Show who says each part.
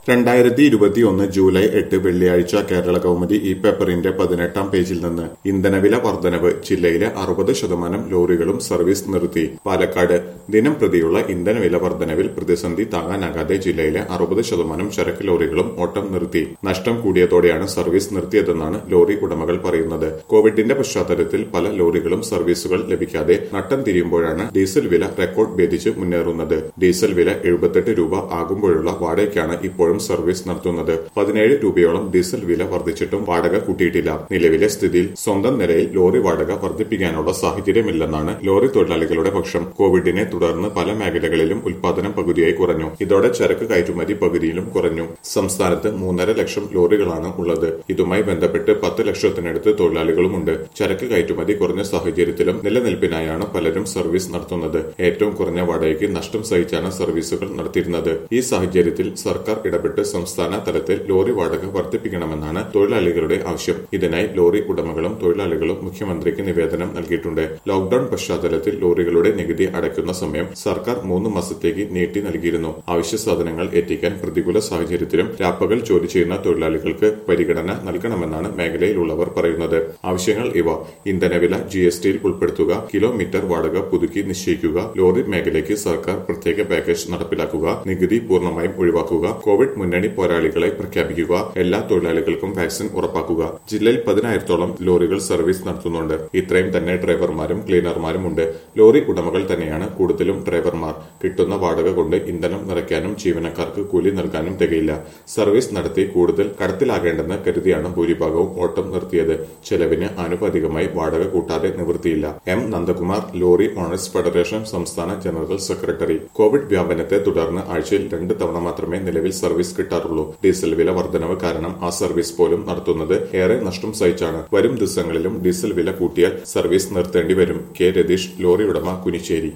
Speaker 1: രണ്ടായിരത്തി ഇരുപത്തിയൊന്ന് ജൂലൈ എട്ട് വെള്ളിയാഴ്ച കേരള കൗമുദി ഈ പേപ്പറിന്റെ പതിനെട്ടാം പേജിൽ നിന്ന് ഇന്ധനവില വർധനവ് ജില്ലയിലെ അറുപത് ശതമാനം ലോറികളും സർവീസ് നിർത്തി പാലക്കാട് ദിനം പ്രതിയുള്ള ഇന്ധനവില വർധനവിൽ പ്രതിസന്ധി താങ്ങാനാകാതെ ജില്ലയിലെ അറുപത് ശതമാനം ചരക്ക് ലോറികളും ഓട്ടം നിർത്തി നഷ്ടം കൂടിയതോടെയാണ് സർവീസ് നിർത്തിയതെന്നാണ് ലോറി ഉടമകൾ പറയുന്നത് കോവിഡിന്റെ പശ്ചാത്തലത്തിൽ പല ലോറികളും സർവീസുകൾ ലഭിക്കാതെ നട്ടം തിരിയുമ്പോഴാണ് ഡീസൽ വില റെക്കോർഡ് ഭേദിച്ച് മുന്നേറുന്നത് ഡീസൽ വില എഴുപത്തെട്ട് രൂപ ആകുമ്പോഴുള്ള വാടകയ്ക്കാണ് ഇപ്പോഴും സർവീസ് നടത്തുന്നത് പതിനേഴ് രൂപയോളം ഡീസൽ വില വർദ്ധിച്ചിട്ടും വാടക കൂട്ടിയിട്ടില്ല നിലവിലെ സ്ഥിതിയിൽ സ്വന്തം നിലയിൽ ലോറി വാടക വർദ്ധിപ്പിക്കാനുള്ള സാഹചര്യമില്ലെന്നാണ് ലോറി തൊഴിലാളികളുടെ പക്ഷം കോവിഡിനെ തുടർന്ന് പല മേഖലകളിലും ഉൽപാദനം പകുതിയായി കുറഞ്ഞു ഇതോടെ ചരക്ക് കയറ്റുമതി പകുതിയിലും കുറഞ്ഞു സംസ്ഥാനത്ത് മൂന്നര ലക്ഷം ലോറികളാണ് ഉള്ളത് ഇതുമായി ബന്ധപ്പെട്ട് പത്ത് ലക്ഷത്തിനടുത്ത് തൊഴിലാളികളുമുണ്ട് ചരക്ക് കയറ്റുമതി കുറഞ്ഞ സാഹചര്യത്തിലും നിലനിൽപ്പിനായാണ് പലരും സർവീസ് നടത്തുന്നത് ഏറ്റവും കുറഞ്ഞ വാടകയ്ക്ക് നഷ്ടം സഹിച്ചാണ് സർവീസുകൾ നടത്തിയിരുന്നത് ഈ സാഹചര്യത്തിൽ സർക്കാർ ഇടപെട്ട് സംസ്ഥാന തലത്തിൽ ലോറി വാടക വർദ്ധിപ്പിക്കണമെന്നാണ് തൊഴിലാളികളുടെ ആവശ്യം ഇതിനായി ലോറി ഉടമകളും തൊഴിലാളികളും മുഖ്യമന്ത്രിക്ക് നിവേദനം നൽകിയിട്ടുണ്ട് ലോക്ഡൌൺ പശ്ചാത്തലത്തിൽ ലോറികളുടെ നികുതി അടയ്ക്കുന്ന സമയം സർക്കാർ മൂന്ന് മാസത്തേക്ക് നീട്ടി നൽകിയിരുന്നു അവശ്യ സാധനങ്ങൾ എത്തിക്കാൻ പ്രതികൂല സാഹചര്യത്തിലും രാപ്പകൽ ജോലി ചെയ്യുന്ന തൊഴിലാളികൾക്ക് പരിഗണന നൽകണമെന്നാണ് മേഖലയിലുള്ളവർ പറയുന്നത് ആവശ്യങ്ങൾ ഇവ ഇന്ധനവില ജി എസ് ടിയിൽ ഉൾപ്പെടുത്തുക കിലോമീറ്റർ വാടക പുതുക്കി നിശ്ചയിക്കുക ലോറി മേഖലയ്ക്ക് സർക്കാർ പ്രത്യേക പാക്കേജ് നടപ്പിലാക്കുക നികുതി പൂർണ്ണമായും ഒഴിവാക്കുക കോവിഡ് മുന്നണി പോരാളികളെ പ്രഖ്യാപിക്കുക എല്ലാ തൊഴിലാളികൾക്കും വാക്സിൻ ഉറപ്പാക്കുക ജില്ലയിൽ പതിനായിരത്തോളം ലോറികൾ സർവീസ് നടത്തുന്നുണ്ട് ഇത്രയും തന്നെ ഡ്രൈവർമാരും ക്ലീനർമാരും ഉണ്ട് ലോറി ഉടമകൾ തന്നെയാണ് കൂടുതലും ഡ്രൈവർമാർ കിട്ടുന്ന വാടക കൊണ്ട് ഇന്ധനം നിറയ്ക്കാനും ജീവനക്കാർക്ക് കൂലി നൽകാനും തികയില്ല സർവീസ് നടത്തി കൂടുതൽ കടത്തിലാകേണ്ടെന്ന് കരുതിയാണ് ഭൂരിഭാഗവും ഓട്ടം നിർത്തിയത് ചെലവിന് ആനുപാതികമായി വാടക കൂട്ടാതെ നിവൃത്തിയില്ല എം നന്ദകുമാർ ലോറി ഓണേഴ്സ് ഫെഡറേഷൻ സംസ്ഥാന ജനറൽ സെക്രട്ടറി കോവിഡ് വ്യാപനത്തെ തുടർന്ന് ആഴ്ചയിൽ രണ്ട് തവണ മാത്രമേ നിലവിൽ സർവീസ് കിട്ടാറുള്ളൂ ഡീസൽ വില വർധനവ് കാരണം ആ സർവീസ് പോലും നടത്തുന്നത് ഏറെ നഷ്ടം സഹിച്ചാണ് വരും ദിവസങ്ങളിലും ഡീസൽ വില കൂട്ടിയാൽ സർവീസ് നിർത്തേണ്ടി വരും കെ രതീഷ് ലോറി ഉടമ കുനിശ്ശേരി